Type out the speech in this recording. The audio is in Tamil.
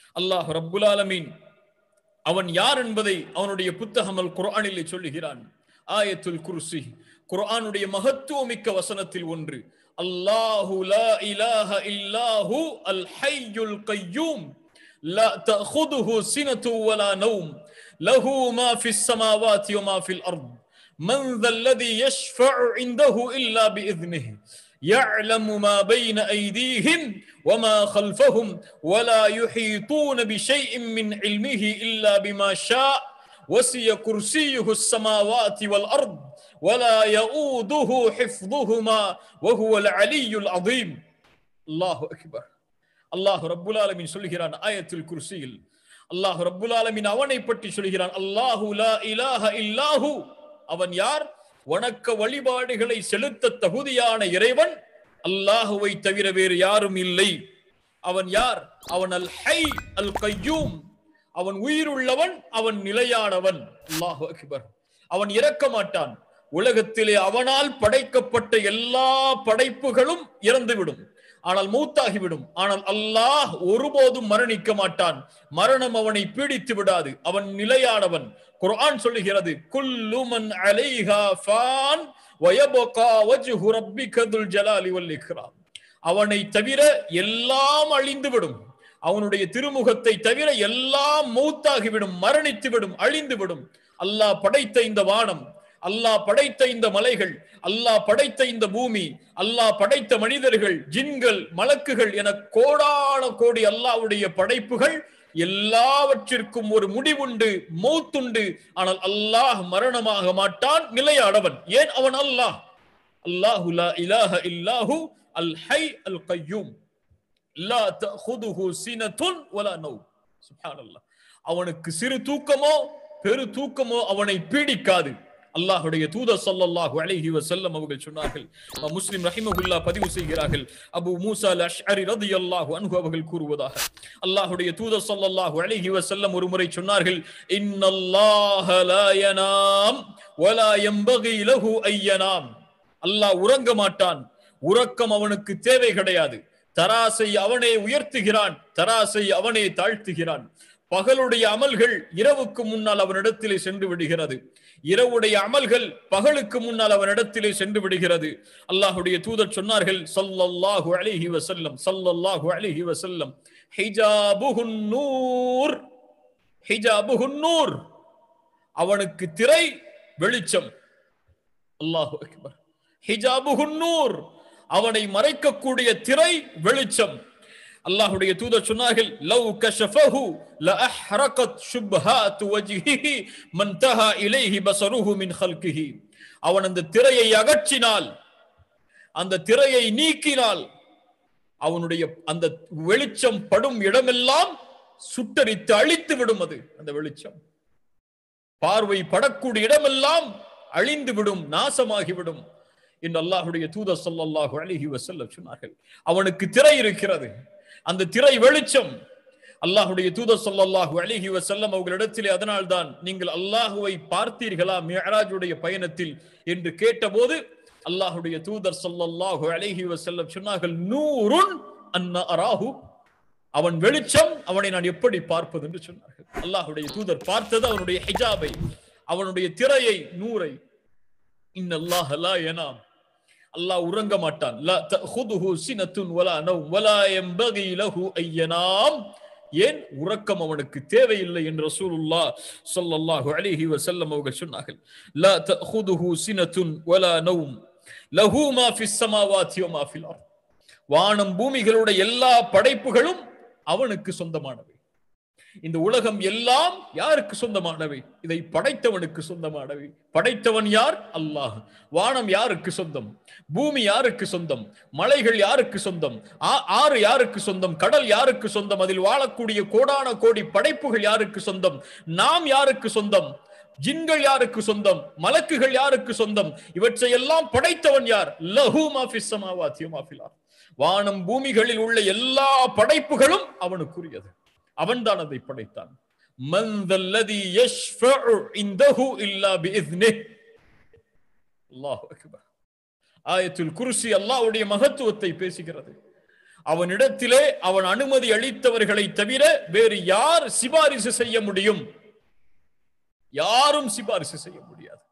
அல்லாஹ் ரப்புல் ஆலமீன் அவன் யார் என்பதை அவனுடைய புத்தகம் அல் குர்ஆனிலே சொல்லுகிறான் ஆயத்துல் குர்சி குர்ஆனுடைய மகத்துவமிக்க வசனத்தில் ஒன்று அல்லாஹு லா இலாஹ இல்லாஹு அல் ஹய்யுல் கய்யூம் لا تأخذه سنة ولا نوم له ما في السماوات وما في الأرض من ذا الذي يشفع عنده إلا بإذنه يعلم ما بين أيديهم وما خلفهم ولا يحيطون بشيء من علمه إلا بما شاء وسي كرسيه السماوات والأرض ولا يؤوده حفظهما وهو العلي العظيم الله أكبر அல்லாஹ் ரப்புல் ஆலமீன் சொல்கிறான் ஆயத்துல் குர்சியில் அல்லாஹ் ரப்புல் ஆலமீன் அவனை பற்றி சொல்கிறான் அல்லாஹு லா இலாஹ இல்லாஹு அவன் யார் வணக்க வழிபாடுகளை செலுத்த தகுதியான இறைவன் அல்லாஹுவை தவிர வேறு யாரும் இல்லை அவன் யார் அவன் அல் ஹை அல் கையூம் அவன் உயிருள்ளவன் அவன் நிலையானவன் அல்லாஹு அக்பர் அவன் இறக்க மாட்டான் உலகத்திலே அவனால் படைக்கப்பட்ட எல்லா படைப்புகளும் இறந்துவிடும் ஆனால் மூத்தாகிவிடும் ஆனால் அல்லாஹ் ஒருபோதும் மரணிக்க மாட்டான் மரணம் அவனை பீடித்து விடாது அவன் நிலையானவன் குர்ஆன் சொல்லுகிறது குல்லுமன் அலைஹா ஃபான் வயபகா வஜ்ஹு ரப்பிக துல் ஜலாலி வல் இக்ராம் அவனை தவிர எல்லாம் அழிந்துவிடும் அவனுடைய திருமுகத்தை தவிர எல்லாம் மௌத்தாகிவிடும் மரணித்துவிடும் அழிந்துவிடும் அல்லாஹ் படைத்த இந்த வானம் அல்லாஹ் படைத்த இந்த மலைகள் அல்லாஹ் படைத்த இந்த பூமி அல்லாஹ் படைத்த மனிதர்கள் ஜின்கள் மலக்குகள் என கோடான கோடி அல்லாஹ்வுடைய படைப்புகள் எல்லாவற்றிற்கும் ஒரு முடிவுண்டு மௌத்துண்டு ஆனால் அல்லாஹ் மரணமாக மாட்டான் நிலையானவன் ஏன் அவன் அல்லாஹ் அல்லாஹு லா இலாஹ இல்லாஹு அல் ஹை அல் கய்யூம் லா தஹுதுஹு சினத்துன் வலா நௌம் சுப்ஹானல்லாஹ் அவனுக்கு சிறு தூக்கமோ பெரு தூக்கமோ அவனை பீடிக்காது அல்லாஹுடைய தூதர் ஸல்லல்லாஹு அலைஹி வஸல்லம் அவர்கள் சொன்னார்கள் இமாம் முஸ்லிம் ரஹிமஹுல்லா பதிவு செய்கிறார்கள் அபு மூசா அல் அஷ்அரி ரலியல்லாஹு அன்ஹு அவர்கள் கூறுவதாக அல்லாஹுடைய தூதர் ஸல்லல்லாஹு அலைஹி வஸல்லம் ஒரு முறை சொன்னார்கள் இன்னல்லாஹ லா யனாம் வலா யம்பகி லஹு ஐயனாம் அல்லாஹ் உறங்க மாட்டான் உறக்கம் அவனுக்கு தேவை கிடையாது தராசை அவனே உயர்த்துகிறான் தராசை அவனே தாழ்த்துகிறான் பகலுடைய அமல்கள் இரவுக்கு முன்னால் அவனிடத்திலே சென்று விடுகிறது இரவுடைய அமல்கள் பகலுக்கு முன்னால் அவனிடத்திலே சென்று விடுகிறது அல்லாஹுடைய தூதர் சொன்னார்கள் சல்லல்லாஹு அலைஹி வஸல்லம் சல்லல்லாஹு அலைஹி வஸல்லம் ஹிஜாபுஹுன் நூர் ஹிஜாபுஹுன் நூர் அவனுக்கு திரை வெளிச்சம் அல்லாஹு அக்பர் ஹிஜாபுஹுன் நூர் அவனை மறைக்கக்கூடிய திரை வெளிச்சம் அல்லாஹுடைய தூதர் சொன்னார்கள் லவ் கஷஃபஹு லஅஹ்ரகத் ஷுப்ஹாத் வஜ்ஹிஹி மன் தஹா இலைஹி பஸருஹு மின் ஹல்கிஹி அவன் அந்த திரையை அகற்றினால் அந்த திரையை நீக்கினால் அவனுடைய அந்த வெளிச்சம் படும் இடமெல்லாம் சுட்டரித்து அழித்து விடும் அது அந்த வெளிச்சம் பார்வை படக்கூடிய இடமெல்லாம் அழிந்து விடும் நாசமாகிவிடும் என்று அல்லாஹுடைய தூதர் ஸல்லல்லாஹு அலைஹி வஸல்லம் சொன்னார்கள் அவனுக்கு திரை இருக்கிறது அந்த திரை வெளிச்சம் அல்லாஹுடைய தூதர் ஸல்லல்லாஹு அலைஹி வஸல்லம் அவர்களிடத்திலே அதனால்தான் நீங்கள் அல்லாஹுவை பார்த்தீர்களா மியராஜுடைய பயணத்தில் என்று கேட்டபோது அல்லாஹுடைய தூதர் ஸல்லல்லாஹு அலைஹி வஸல்லம் சொன்னார்கள் நூறுன் அன்ன அராஹு அவன் வெளிச்சம் அவனை நான் எப்படி பார்ப்பது என்று சொன்னார்கள் அல்லாஹுடைய தூதர் பார்த்தது அவனுடைய ஹிஜாபை அவனுடைய திரையை நூரை இன்னல்லாஹ லா யனாம் அல்லாஹ் உறங்க மாட்டான் லா தஹுதுஹு சினத்துன் வலா நௌம் வலா யம்பகி லஹு ஐயனாம் ஏன் உறக்கம் அவனுக்கு தேவையில்லை என்று ரசூலுல்லாஹ் ஸல்லல்லாஹு அலைஹி வஸல்லம் அவர்கள் சொன்னார்கள் லா தஹுதுஹு சினத்துன் வலா நௌம் லஹு மா ஃபிஸ் ஸமாவாதி வ மா ஃபில் அர்த் வானம் பூமிகளுடைய எல்லா படைப்புகளும் அவனுக்கு சொந்தமானவை இந்த உலகம் எல்லாம் யாருக்கு சொந்தமானவை இதை படைத்தவனுக்கு சொந்தமானவை படைத்தவன் யார் அல்லாஹ் வானம் யாருக்கு சொந்தம் பூமி யாருக்கு சொந்தம் மலைகள் யாருக்கு சொந்தம் ஆ- ஆறு யாருக்கு சொந்தம் கடல் யாருக்கு சொந்தம் அதில் வாழக்கூடிய கோடான கோடி படைப்புகள் யாருக்கு சொந்தம் நாம் யாருக்கு சொந்தம் ஜின்கள் யாருக்கு சொந்தம் மலக்குகள் யாருக்கு சொந்தம் இவற்றையெல்லாம் படைத்தவன் யார் லஹு மாஃபிஸ் சமாவாத்தி மாஃபில் அர்த். வானம் பூமிகளில் உள்ள எல்லா படைப்புகளும் அவனுக்குரியது அவன்தான் அதை படைத்தான் மன் தல்லதி யஷ்ஃபஉ இந்தஹு இல்லா பிஇذنஹ் அல்லாஹ் அக்பர் ஆயத்துல் குர்சி அல்லாஹ்வுடைய மகத்துவத்தை பேசுகிறது அவனிடத்திலே அவன் அனுமதி அளித்தவர்களை தவிர வேறு யார் சிபாரிசு செய்ய முடியும் யாரும் சிபாரிசு செய்ய முடியாது